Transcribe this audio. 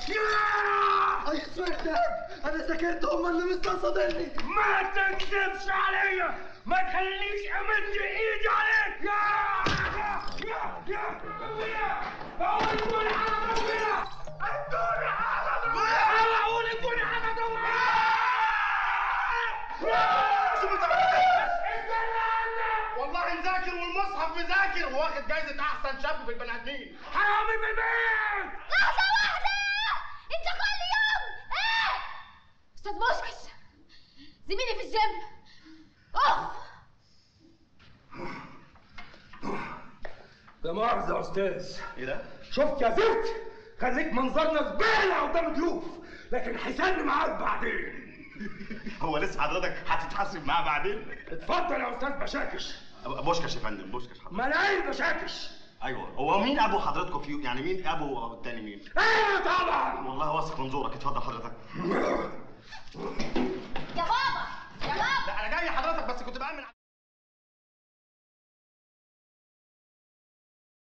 اي سوير انا سكرت هم اللي مستقصدني ما تكذبش عليا ما تخليش امد ايدي عليك يا يا يا يا بقول كل حاجه طويله الدنيا حاجه طويله بقول كل حاجه طويله والله مذاكر والمصحف مذاكر واخد جايزة أحسن شاب في البني آدمين حرامي في البيت لحظة واحدة انت كل يوم ايه استاذ بوسكس زميلي في الجيم اوف لا مؤاخذة يا أستاذ إيه ده؟ شفت يا زفت خليك منظرنا زبالة قدام ضيوف لكن حسابي معاك بعدين هو لسه حضرتك هتتحاسب معاه بعدين؟ اتفضل يا أستاذ بشاكش بوشكش يا فندم بوشكش حضرتك ملايين بشاكش أيوه هو مين أبو حضرتكم فيه؟ يعني مين أبو التاني مين؟ ايوه طبعا والله واثق من زورك اتفضل حضرتك